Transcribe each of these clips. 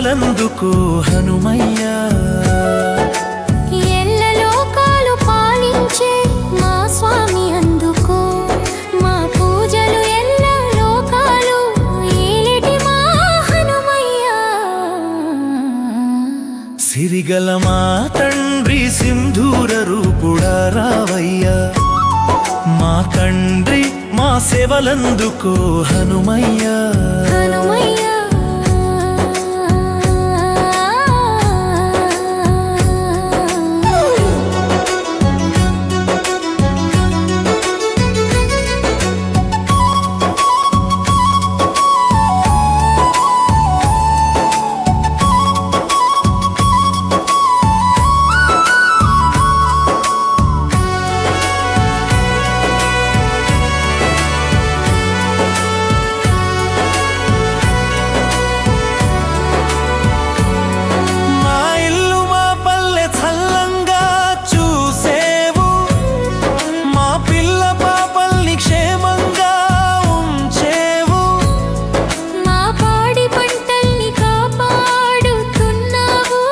సేవలందుకు హనుమయ్యా ఎల్ల లోకాలు పాలించే మా స్వామి అందుకో మా పూజలు ఎల్ల లోకాలు ఏలిటి మా హనుమయ్యా సిరిగల మా తండ్రి సింధూర రూపుడా రావయ్యా మా తండ్రి మా సేవలందుకో హనుమయ్యా హనుమయ్యా మా ఇల్లు మా పల్లె చల్లంగా చూసేవు మా పిల్ల పాపల్ని క్షేమంగా ఉంచేవు మా పాడి పంటల్ని కాపాడుతున్నావు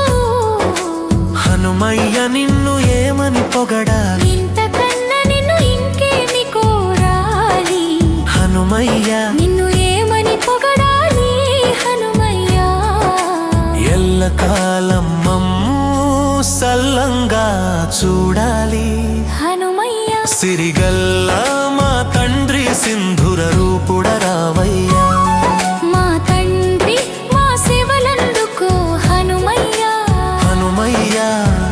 హనుమయ్య నిన్ను ఏమని పొగడాలి ఇంతకన్నా నిన్ను ఇంకేమి కోరాలి హనుమయ్య నిన్ను ఏమని పొగడాలి హనుమయ్యా ఎల్లకాలం మమ్ము సల్లంగా చూడాలి హనుమయ్యా సిరిగల్లా మా తండ్రి సింధుర రూపుడ రావయ్యా మా తండ్రి మా సేవలందుకో హనుమయ్యా హనుమయ్యా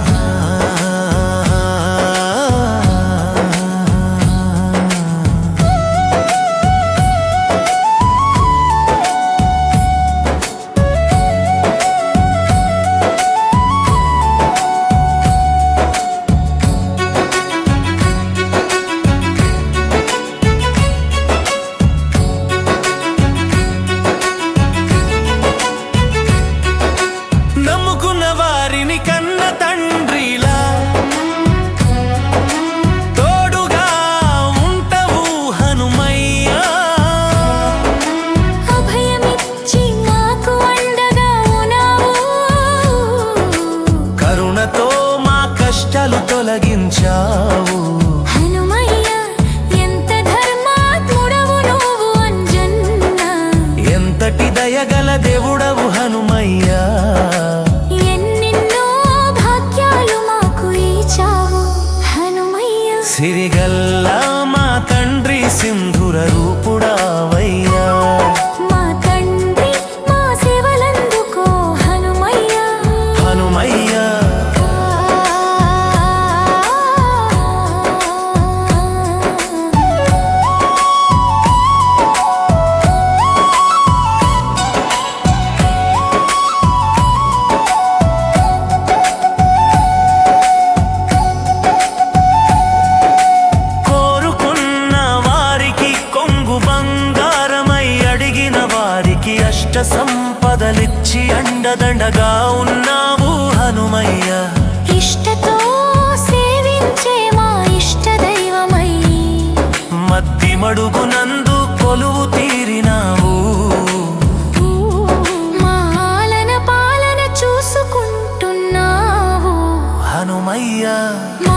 నమ్ముకున్న వారిని కన్న తండ్రిలా తోడుగా ఉంటవు హనుమయ్యా అభయమిచ్చి మాకు అండగా ఉన్నావు కరుణతో మా కష్టాలు తొలగించావు హనుమయ్య ఎంత ధర్మాత్ముడవు నువ్వు అంజన్న ఎంతటి దయగల దేవుడవు హనుమయ్యా ఎన్నెన్నో భాగ్యాలు మాకు ఇచ్చావు హనుమయ్య సిరిగల్లా మా తండ్రి సింధుర రూపుడావయ్యా మా తండ్రి మా సేవలందుకో హనుమయ్య హనుమయ్యా కోరుకున్న వారికి కొంగు బంగారమై అడిగిన వారికి అష్ట సంపదలిచ్చి అండదండగా ఉన్నావు హనుమయ్య ఇష్టతో సేవించే మా ఇష్ట దైవమై మద్ది మడుగునందు కొలువు తీరినావు మాలన పాలన చూసుకుంటున్నావు హనుమయ్య మా